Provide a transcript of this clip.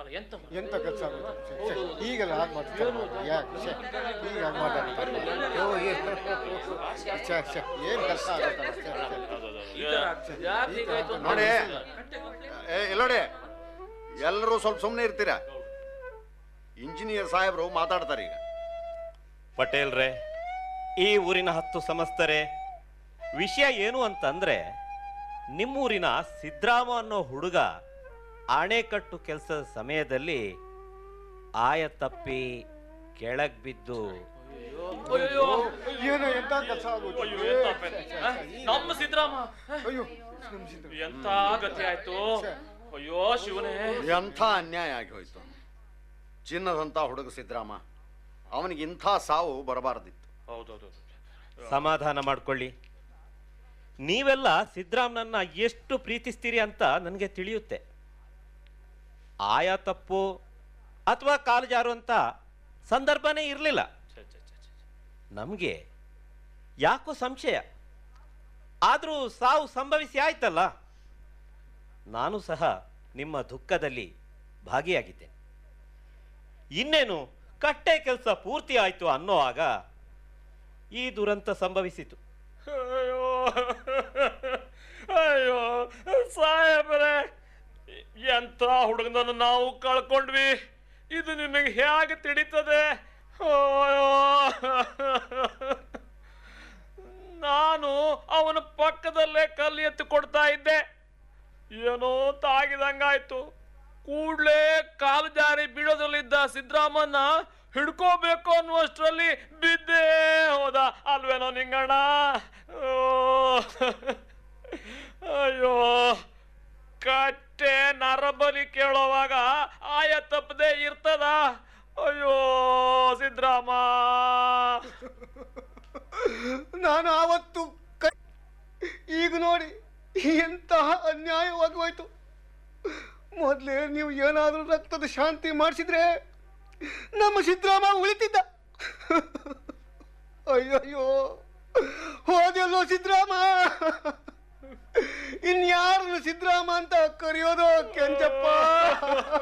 ಅಲ್ಲ ಎಂತ ಮಾಡು? ಎಂತ ಕೆಲಸ ಈಗೆಲ್ಲ ಹಾಗೆ ಮಾಡ್ತಾರೆ ಯಾಕೆ ಛೆ, ಈಗ ಹಾಗೆ ಮಾತಾಡ್ತಾರೆ ಓ ಏನು ಛೆ, ಛೆ, ಏನು ಕೆಲಸ ಆಗುತ್ತಲ್ಲ ಛೆ, ಛೆ. ಈ ತರ ಆಗ್ತದೆ. ಯಾಕೆ ಹೀಗಾಯ್ತು ಅಂತ ನೋಡಿ. ಗೊತ್ತಿಲ್ಲ. ಕಟ್ಟೆ ಕಂಪ್ಲೇಂಟ್ ಏ ಎಲ್ಲೋಡೆ ಎಲ್ಲರೂ ಸ್ವಲ್ಪ ಸುಮ್ಮನೆ ಇರ್ತೀರಾ ಇಂಜಿನಿಯರ್ ಸಾಹೇಬರು ಮಾತಾಡ್ತಾರೆ ಈಗ ಪಟೇಲ್ರೇ ಈ ಊರಿನ ಹತ್ತು ಸಮಸ್ತರೇ ವಿಷಯ ಏನು ಅಂತಂದ್ರೆ ನಿಮ್ಮೂರಿನ ಸಿದ್ರಾಮ ಅನ್ನೋ ಹುಡುಗ ಅಣೆಕಟ್ಟು ಕೆಲಸದ ಸಮಯದಲ್ಲಿ ಆಯ ತಪ್ಪಿ ಕೆಳಗ್ ಬಿದ್ದು ಅಯ್ಯೋ ಏನು ಎಂತ ಕೆಲಸ ಆಗೋದು ಅಯ್ಯೋ, ಎಂತ ಅಪ್ಪ ಇದು? ಹ? ನಮ್ಮ ಸಿದ್ದರಾಮ ಅಯ್ಯೋ ನಮ್ಸಿದ್ರು. ಎಂತ ಗತಿ ಆಯ್ತು ಅಯ್ಯೋ ಶಿವನೇ ಎಂಥ ಅನ್ಯಾಯ ಆಗಿ ಹೋಯ್ತು ಚಿನ್ನದಂಥ ಹುಡುಗ ಸಿದ್ದರಾಮ ಅವನಿಗೆ ಇಂಥ ಸಾವು ಬರಬಾರ್ದಿತ್ತು ಹೌದೌದು ಸಮಾಧಾನ ಮಾಡ್ಕೊಳ್ಳಿ ನೀವೆಲ್ಲ ಸಿದ್ದರಾಮನನ್ನ ಎಷ್ಟು ಪ್ರೀತಿಸ್ತೀರಿ ಅಂತ ನನಗೆ ತಿಳಿಯುತ್ತೆ ಆಯಾ ತಪ್ಪು ಅಥವಾ ಕಾಲು ಜಾರುವಂತ ಸಂದರ್ಭನೇ ಇರಲಿಲ್ಲ ಛೆ, ಛೆ, ಛೆ, ಛೆ. ನಮಗೆ ಯಾಕೋ ಸಂಶಯ ಆದರೂ ಸಾವು ಸಂಭವಿಸಿ ಆಯ್ತಲ್ಲ ನಾನು ಸಹ ನಿಮ್ಮ ದುಃಖದಲ್ಲಿ ಭಾಗಿಯಾಗಿದ್ದೇನೆ ಇನ್ನೇನು ಕಟ್ಟೆ ಕೆಲಸ ಪೂರ್ತಿ ಆಯ್ತು ಅನ್ನೋವಾಗ ಈ ದುರಂತ ಸಂಭವಿಸಿತು ಅಯ್ಯೋ ಅಯ್ಯೋ ಸಾಹೇಬ್ರೆ ಎಂತ ಹುಡುಗನನ್ನು ನಾವು ಕಳ್ಕೊಂಡ್ವಿ ಇದು ನಿಮಗೆ ಹೇಗೆ ತಿಳಿತದೆ ಅಯ್ಯೋ ನಾನು ಅವನ ಪಕ್ಕದಲ್ಲೇ ಕಲ್ಲು ಎತ್ತು ಕೊಡ್ತಾ ಇದ್ದೆ ಏನೋ ತಾಗಿದಂಗಾಯ್ತು ಕೂಡ್ಲೇ ಕಾಲು ಜಾರಿ ಬೀಳೋದ್ರಲ್ಲಿದ್ದ ಸಿದ್ದರಾಮನ್ನ ಹಿಡ್ಕೋಬೇಕು ಅನ್ನುವಷ್ಟರಲ್ಲಿ ಬಿದ್ದೇ ಹೋದ ಅಲ್ವೇನೋ ನಿಂಗಣ್ಣ ಓ, ಅಯ್ಯೋ ಕಟ್ಟೆ ನರಬಲಿ ಕೇಳೋವಾಗ ಆಯ ತಪ್ಪದೆ ಇರ್ತದ ಅಯ್ಯೋ ಸಿದ್ದರಾಮ ನಾನು ಆವತ್ತು ಕ- ಈಗ ನೋಡಿ ಎಂತಹ ಅನ್ಯಾಯವಾಗಿ ಹೋಯ್ತು ಮೊದಲೇ ನೀವು ಏನಾದರೂ ರಕ್ತದ ಶಾಂತಿ ಮಾಡಿಸಿದ್ರೆ ನಮ್ಮ ಸಿದ್ದರಾಮ ಉಳಿತಿದ್ದ ಅಯ್ಯಯ್ಯೋ ಹೋದೆಲ್ಲೋ ಸಿದ್ದರಾಮ ಇನ್ಯಾರನ್ನು ಸಿದ್ದರಾಮ ಅಂತ ಕರೆಯೋದು ಕೆಂಚಪ್ಪ